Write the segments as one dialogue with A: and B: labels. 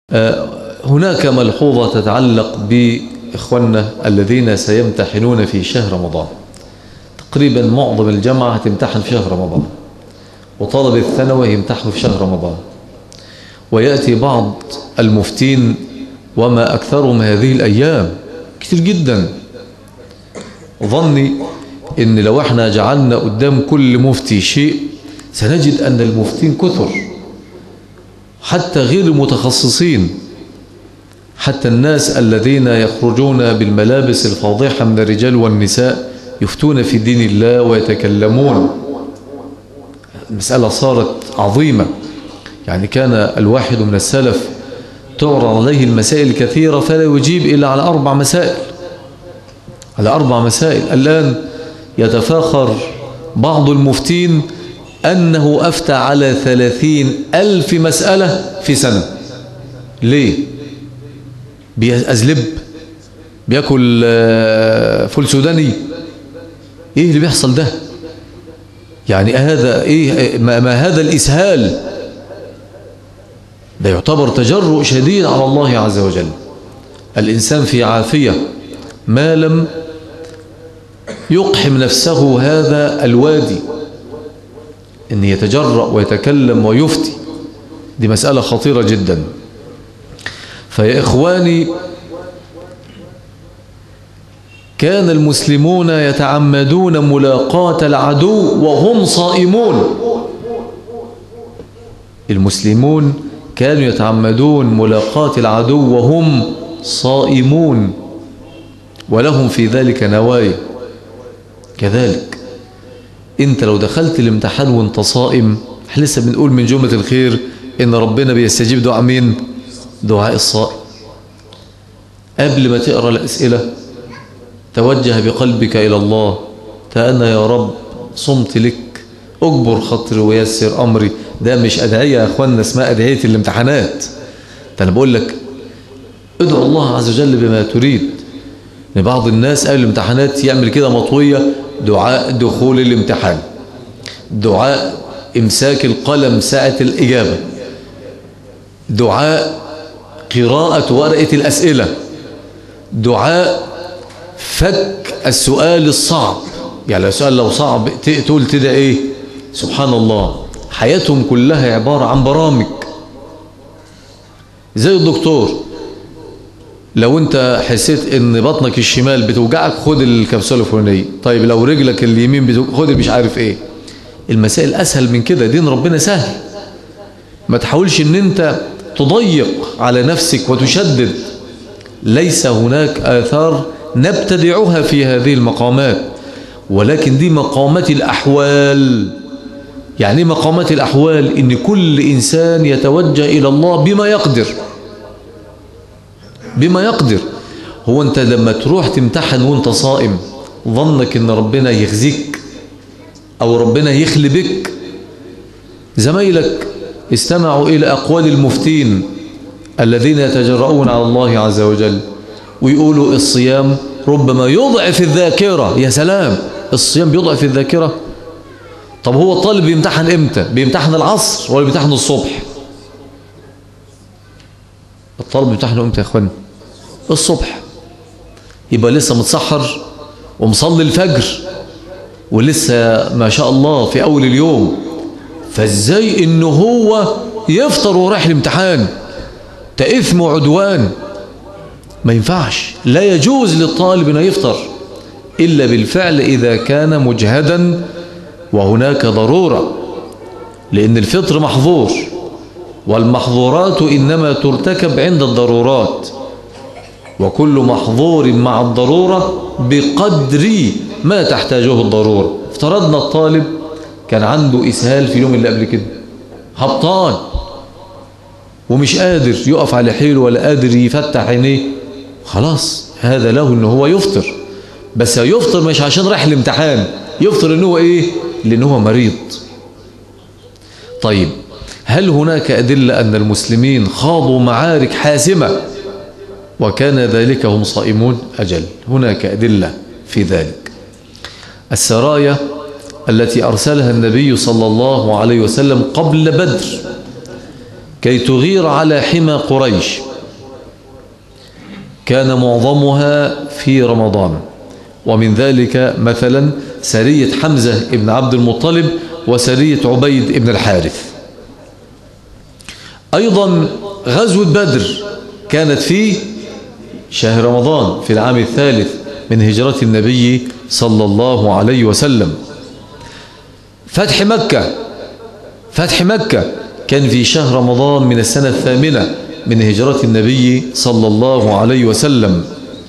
A: هناك ملحوظة تتعلق بإخواننا الذين سيمتحنون في شهر رمضان تقريبا معظم الجامعة هتمتحن في شهر رمضان وطلب الثانوي يمتحنوا في شهر رمضان ويأتي بعض المفتين وما أكثرهم هذه الأيام كتير جدا ظني إن لو احنا جعلنا قدام كل مفتي شيء سنجد أن المفتين كثر حتى غير المتخصصين حتى الناس الذين يخرجون بالملابس الفاضحة من الرجال والنساء يفتون في دين الله ويتكلمون المسألة صارت عظيمة يعني كان الواحد من السلف تعرض عليه المسائل كثيرة فلا يجيب إلا على أربع مسائل على أربع مسائل الآن يتفاخر بعض المفتين أنه أفتى على ثلاثين ألف مسألة في سنة ليه بيأزلب بيأكل فول سوداني ايه اللي بيحصل ده يعني هذا ايه ما, ما هذا الإسهال ده يعتبر تجرؤ شديد على الله عز وجل الإنسان في عافية ما لم يقحم نفسه هذا الوادي ان يتجرأ ويتكلم ويفتي دي مسألة خطيرة جدا فيا إخواني كان المسلمون يتعمدون ملاقاة العدو وهم صائمون المسلمون كانوا يتعمدون ملاقاة العدو وهم صائمون ولهم في ذلك نوايا كذلك انت لو دخلت الامتحان وانت صائم احنا لسه بنقول من جملة الخير ان ربنا بيستجيب دعاء مين دعاء الصائم قبل ما تقرأ الأسئلة توجه بقلبك إلى الله تأنى يا رب صمت لك أجبر خطري ويسر أمري ده مش أدعية يا أخوانا اسمها أدعية الامتحانات ده أنا بقول لك ادعو الله عز وجل بما تريد ان بعض الناس قبل الامتحانات يعمل كده مطوية دعاء دخول الامتحان دعاء امساك القلم ساعة الإجابة دعاء قراءة ورقة الأسئلة دعاء فك السؤال الصعب يعني السؤال لو صعب تقول كده ايه سبحان الله حياتهم كلها عبارة عن برامج زي الدكتور لو انت حسيت ان بطنك الشمال بتوجعك خد الكبسولة الفلانية طيب لو رجلك اليمين بتوجعك خد مش عارف ايه المسائل اسهل من كده دين ربنا سهل ما تحاولش ان انت تضيق على نفسك وتشدد ليس هناك آثار نبتدعها في هذه المقامات ولكن دي مقامات الأحوال يعني مقامات الأحوال إن كل إنسان يتوجه إلى الله بما يقدر بما يقدر هو أنت لما تروح تمتحن وانت صائم ظنك إن ربنا يخزيك أو ربنا يخلي بك زمايلك استمعوا إلى أقوال المفتين الذين يتجرؤون على الله عز وجل ويقولوا الصيام ربما يضعف الذاكرة يا سلام الصيام بيضعف الذاكرة طب هو الطالب بيمتحن امتى بيمتحن العصر ولا بيمتحن الصبح الطالب بيمتحنه امتى يا اخوان الصبح يبقى لسه متسحر ومصلي الفجر ولسه ما شاء الله في اول اليوم فازاي انه هو يفطر ورايح الامتحان ده إثم وعدوان ما ينفعش لا يجوز للطالب أن يفطر إلا بالفعل إذا كان مجهدا وهناك ضرورة لأن الفطر محظور والمحظورات إنما ترتكب عند الضرورات وكل محظور مع الضرورة بقدر ما تحتاجه الضرورة افترضنا الطالب كان عنده إسهال في اليوم اللي قبل كده هبطان ومش قادر يقف على حيله ولا قادر يفتح عينيه خلاص هذا له ان هو يفطر بس يفطر مش عشان رايح الامتحان يفطر ان هو ايه لان هو مريض طيب هل هناك أدلة أن المسلمين خاضوا معارك حاسمة وكان ذلك هم صائمون أجل هناك أدلة في ذلك السرايا التي أرسلها النبي صلى الله عليه وسلم قبل بدر كي تغير على حمى قريش كان معظمها في رمضان ومن ذلك مثلا سرية حمزة ابن عبد المطلب وسرية عبيد ابن الحارث أيضا غزوة بدر كانت في شهر رمضان في العام الثالث من هجرة النبي صلى الله عليه وسلم فتح مكة فتح مكة كان في شهر رمضان من السنة الثامنة من هجرة النبي صلى الله عليه وسلم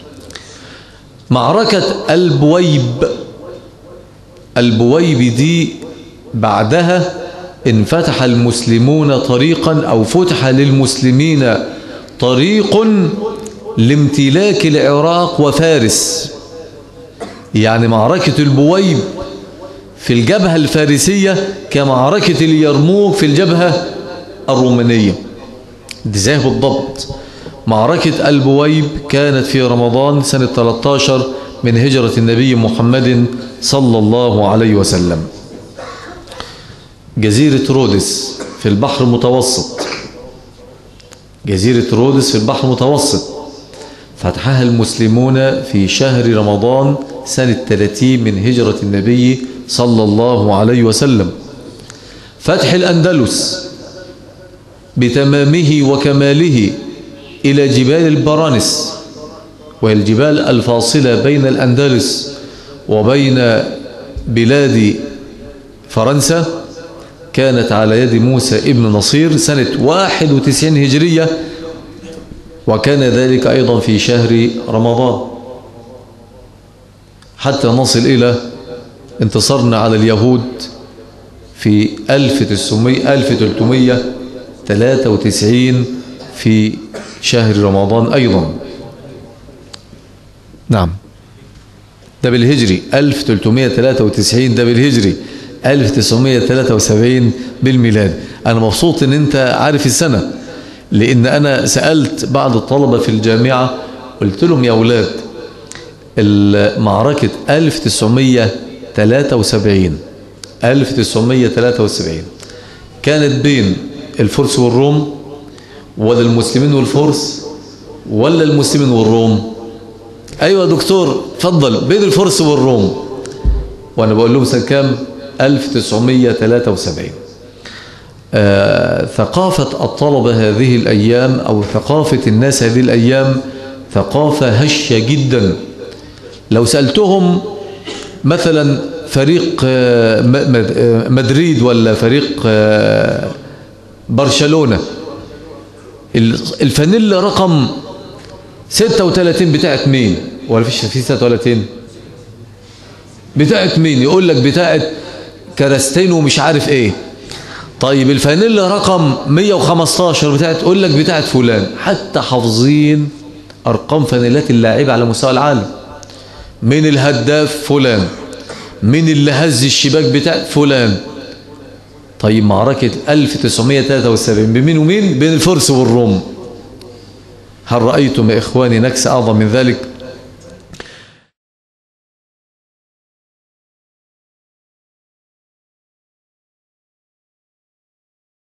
A: معركة البويب البويب دي بعدها انفتح المسلمون طريقا أو فتح للمسلمين طريق لامتلاك العراق وفارس يعني معركة البويب في الجبهة الفارسية كمعركة اليرموك في الجبهة الرومانية دي زيه بالضبط معركة البويب كانت في رمضان سنة 13 من هجرة النبي محمد صلى الله عليه وسلم جزيرة رودس في البحر المتوسط جزيرة رودس في البحر المتوسط فتحها المسلمون في شهر رمضان سنة 30 من هجرة النبي صلى الله عليه وسلم فتح الأندلس بتمامه وكماله إلى جبال البرانس وهي الجبال الفاصلة بين الأندلس وبين بلاد فرنسا كانت على يد موسى ابن نصير سنة 91 هجرية وكان ذلك أيضا في شهر رمضان حتى نصل إلى انتصرنا على اليهود في 1393 في شهر رمضان أيضا نعم ده بالهجري 1393 ده بالهجري 1973 بالميلاد أنا مبسوط أن أنت عارف السنة لأن أنا سألت بعض الطلبة في الجامعة قلت لهم يا أولاد معركة 1973 1973 كانت بين الفرس والروم ولا المسلمين والفرس ولا المسلمين والروم أيوة دكتور فضل بين الفرس والروم وأنا بقول لهم سنة كام 1973 آه ثقافة الطلبة هذه الأيام أو ثقافة الناس هذه الأيام ثقافة هشة جدا لو سألتهم مثلا فريق آه مدريد ولا فريق آه برشلونة الفانيلا رقم 36 بتاعت مين ولا فيش في 36 بتاعت مين يقول لك بتاعت كراستين ومش عارف ايه طيب الفانيلا رقم 115 بتاعت تقول لك بتاعت فلان حتى حافظين ارقام فانيلات اللاعب على مستوى العالم من الهداف فلان من اللي هز الشباك بتاعت فلان طيب معركة 1973 بمين ومين بين الفرس والروم هل رأيتم يا إخواني نكس أعظم من ذلك